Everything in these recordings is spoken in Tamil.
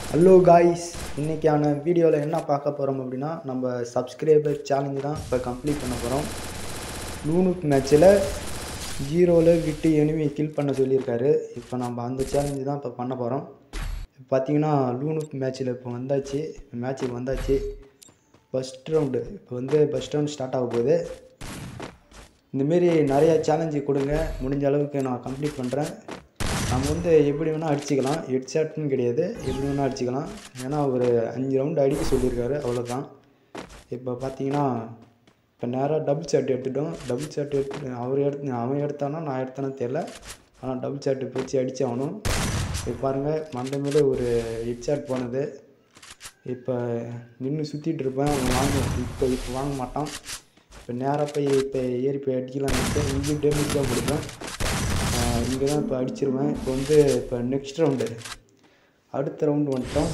ஹலோ காய்ஸ் இன்றைக்கான வீடியோவில் என்ன பார்க்க போகிறோம் அப்படின்னா நம்ம சப்ஸ்கிரைபர் சேலஞ்சு தான் இப்போ கம்ப்ளீட் பண்ண போகிறோம் லூனுக் மேட்ச்சில் ஜீரோவில் விட்டு எனிமி கில் பண்ண சொல்லியிருக்காரு இப்போ நம்ம அந்த சேலஞ்சு தான் இப்போ பண்ண போகிறோம் பார்த்தீங்கன்னா லூனுக் மேட்ச்சில் இப்போ வந்தாச்சு மேட்ச்சுக்கு வந்தாச்சு ஃபஸ்ட் ரவுண்டு இப்போ வந்து ஃபஸ்ட் ரவுண்ட் ஸ்டார்ட் ஆக போகுது இந்தமாரி நிறையா சேலஞ்சு கொடுங்க முடிஞ்ச அளவுக்கு நான் கம்ப்ளீட் பண்ணுறேன் நம்ம வந்து எப்படி வேணால் அடிச்சுக்கலாம் ஹெட் ஷாட்னு கிடையாது எப்படி வேணால் அடிச்சுக்கலாம் ஏன்னா ஒரு அஞ்சு ரவுண்டு அடிக்க சொல்லியிருக்காரு அவ்வளோதான் இப்போ பார்த்தீங்கன்னா இப்போ நேராக டபுள் ஷாட் எடுத்துட்டோம் டபுள் ஷாட் எடுத்து அவர் எடுத்து அவன் எடுத்தானா நான் எடுத்தானு தெரில ஆனால் டபுள் ஷாட் வச்சு அடிச்சு ஆகணும் இப்போ பாருங்கள் மண்டை மேலே ஒரு ஹெட் ஷாட் போனது இப்போ நின்று சுற்றிட்டு இருப்பேன் அவன் வாங்க இப்போ இப்போ வாங்க மாட்டான் இப்போ நேராக போய் இப்போ ஏறி போய் அடிக்கலாம்னு நினைச்சேன் இங்கேயும் டேமேஜ் தான் கொடுப்பேன் இங்கே தான் இப்போ அடிச்சிருவேன் இப்போ வந்து இப்போ நெக்ஸ்ட் ரவுண்டு அடுத்த ரவுண்டு வந்துட்டோம்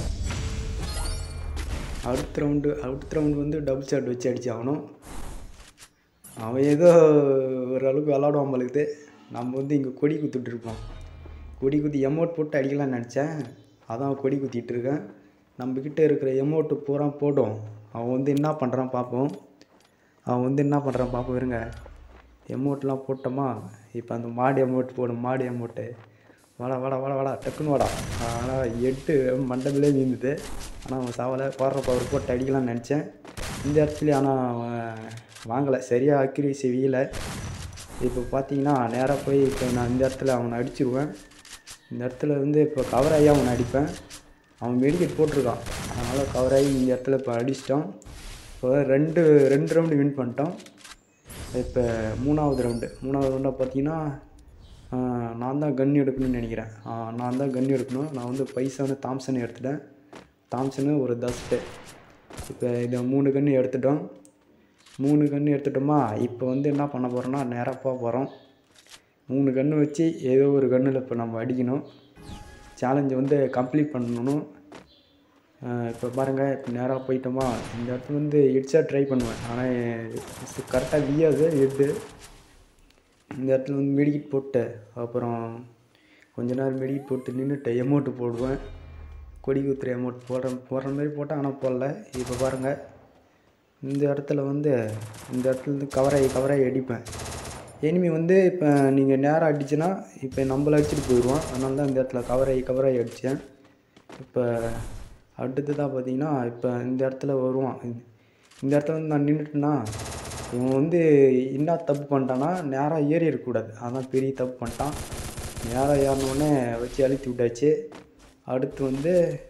அடுத்த ரவுண்டு அடுத்த ரவுண்டு வந்து டபுள் ஷாட் வச்சு அடிச்சாகணும் அவன் ஏதோ ஓரளவுக்கு விளாடுவான் பழுக்குது நம்ம வந்து இங்கே கொடி குத்திட்டுருப்போம் கொடி குத்தி எமௌண்ட் போட்டு அடிக்கலாம்னு நினச்சேன் அதான் கொடி குத்திட்டு இருக்கேன் நம்மக்கிட்ட இருக்கிற எமௌண்ட்டு பூரா போட்டோம் அவன் வந்து என்ன பண்ணுறான் பார்ப்போம் அவன் வந்து என்ன பண்ணுறான் பார்ப்போம் இருங்க எமௌண்ட்லாம் போட்டோமா இப்போ அந்த மாடு எமௌண்ட் போடும் மாடு எமௌண்ட்டு வாடா வாடா வாடா வாடா டக்குன்னு வாடா ஆனால் எட்டு மண்டபிலே வீழ்ந்துது ஆனால் அவன் சாவலை போடுற பவர் போட்டு அடிக்கலாம்னு நினச்சேன் இந்த இடத்துல ஆனால் அவன் வாங்கலை சரியாக அக்யூரேசி வீல இப்போ பார்த்தீங்கன்னா நேராக போய் இப்போ நான் இந்த இடத்துல அவனை அடிச்சிருவேன் இந்த இடத்துல வந்து இப்போ கவர் ஆகி அவனை அடிப்பேன் அவன் மெடிக்கெட் போட்டிருக்கான் அதனால் கவர் ஆகி இந்த இடத்துல இப்போ அடிச்சிட்டோம் இப்போ ரெண்டு ரெண்டு ரவுண்டு வின் பண்ணிட்டோம் இப்போ மூணாவது ரவுண்டு மூணாவது ரவுண்டாக பார்த்தீங்கன்னா நான் தான் கன் எடுக்கணும்னு நினைக்கிறேன் நான் தான் கன் எடுக்கணும் நான் வந்து பைசானு தாம்சன் எடுத்துட்டேன் தாம்சனு ஒரு தஸ்ட்டு இப்போ இதை மூணு கன்று எடுத்துட்டோம் மூணு கன்று எடுத்துட்டோமா இப்போ வந்து என்ன பண்ண போகிறோன்னா நேராக போக போகிறோம் மூணு கன்று வச்சு ஏதோ ஒரு கன்னில் இப்போ நம்ம அடிக்கணும் சேலஞ்சை வந்து கம்ப்ளீட் பண்ணணும் இப்போ பாருங்கள் இப்போ நேராக போயிட்டோமா இந்த இடத்துல வந்து ஹெட்ஷாட் ட்ரை பண்ணுவேன் ஆனால் கரெக்டாக வியாது ஹெட்டு இந்த இடத்துல வந்து மெடிக்கிட் போட்டு அப்புறம் கொஞ்ச நேரம் மெடிக்கிட் போட்டு நின்றுட்டு எமௌண்ட்டு போடுவேன் கொடி குத்துற எமௌண்ட் போடுற போடுற மாதிரி போட்டேன் ஆனால் போடல இப்போ பாருங்கள் இந்த இடத்துல வந்து இந்த இடத்துல இருந்து கவராகி கவராகி அடிப்பேன் எனிமி வந்து இப்போ நீங்கள் நேராக அடிச்சுன்னா இப்போ நம்மளை அடிச்சுட்டு போயிடுவான் அதனால தான் இந்த இடத்துல கவராகி கவராகி அடித்தேன் இப்போ அடுத்ததாக பார்த்தீங்கன்னா இப்போ இந்த இடத்துல வருவான் இந்த இடத்துல வந்து நான் நின்றுட்டேன்னா இவன் வந்து என்ன தப்பு பண்ணிட்டான்னா நேராக ஏறி இருக்கக்கூடாது அதான் பெரிய தப்பு பண்ணிட்டான் நேராக ஏறினோடனே வச்சு அழுத்தி விட்டாச்சு அடுத்து வந்து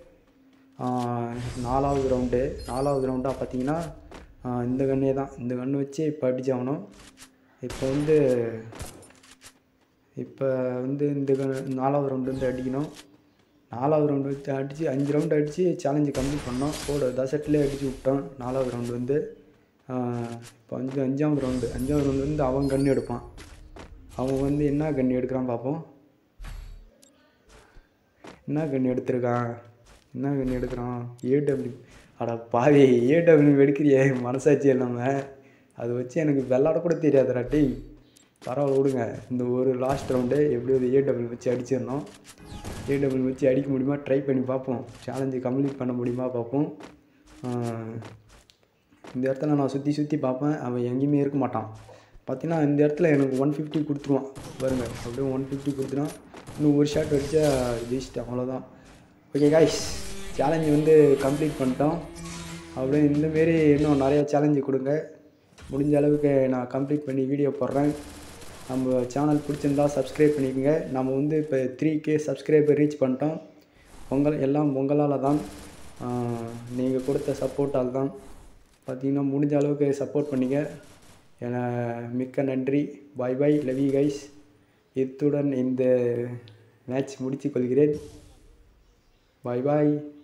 நாலாவது ரவுண்டு நாலாவது ரவுண்டாக பார்த்தீங்கன்னா இந்த கண்ணே தான் இந்த கன்று வச்சு இப்போ அடிச்சாகணும் இப்போ வந்து இப்போ வந்து இந்த கன்று நாலாவது ரவுண்டு வந்து அடிக்கணும் நாலாவது ரவுண்டு வச்சு அடித்து அஞ்சு ரவுண்டு அடித்து சேலஞ்சு கம்ப்ளீட் பண்ணோம் போட தசட்லேயே அடித்து விட்டோம் நாலாவது ரவுண்டு வந்து இப்போ அஞ்சு அஞ்சாவது ரவுண்டு அஞ்சாவது ரவுண்டு வந்து அவன் கன்று எடுப்பான் அவன் வந்து என்ன கன்று எடுக்கிறான் பார்ப்போம் என்ன கன்று எடுத்திருக்கான் என்ன கன்று எடுக்கிறான் ஏடபிள்யூ அட பாவி ஏடபிள்யூ எடுக்கிறியே மனசாட்சி இல்லாமல் அதை வச்சு எனக்கு விளாட கூட தெரியாதுடா டேய் பரவாயில்ல விடுங்க இந்த ஒரு லாஸ்ட் ரவுண்டு எப்படியாவது ஏடபிள்யூ வச்சு அடிச்சிடணும் ஏடபிள்யூ வச்சு அடிக்க முடியுமா ட்ரை பண்ணி பார்ப்போம் சேலஞ்சு கம்ப்ளீட் பண்ண முடியுமா பார்ப்போம் இந்த இடத்துல நான் சுற்றி சுற்றி பார்ப்பேன் அவன் எங்கேயுமே இருக்க மாட்டான் பார்த்தீங்கன்னா இந்த இடத்துல எனக்கு ஒன் ஃபிஃப்டி கொடுத்துருவான் பாருங்கள் அப்படியே ஒன் ஃபிஃப்டி கொடுத்துருவான் இன்னும் ஒரு ஷாட் அடித்தா ஜெயிச்சிட்டேன் அவ்வளோதான் ஓகே காய்ஸ் சேலஞ்சு வந்து கம்ப்ளீட் பண்ணிட்டோம் அப்படியே இந்தமாரி இன்னும் நிறையா சேலஞ்சு கொடுங்க முடிஞ்ச அளவுக்கு நான் கம்ப்ளீட் பண்ணி வீடியோ போடுறேன் நம்ம சேனல் பிடிச்சிருந்தா சப்ஸ்கிரைப் பண்ணிக்கோங்க நம்ம வந்து இப்போ த்ரீ கே சப்ஸ்கிரைபர் ரீச் பண்ணிட்டோம் உங்கள் எல்லாம் உங்களால் தான் நீங்கள் கொடுத்த சப்போர்ட்டால் தான் பார்த்தீங்கன்னா முடிஞ்ச அளவுக்கு சப்போர்ட் பண்ணிங்க என மிக்க நன்றி பாய் பாய் லவி கைஸ் இத்துடன் இந்த மேட்ச் முடித்து கொள்கிறேன் பாய் பாய்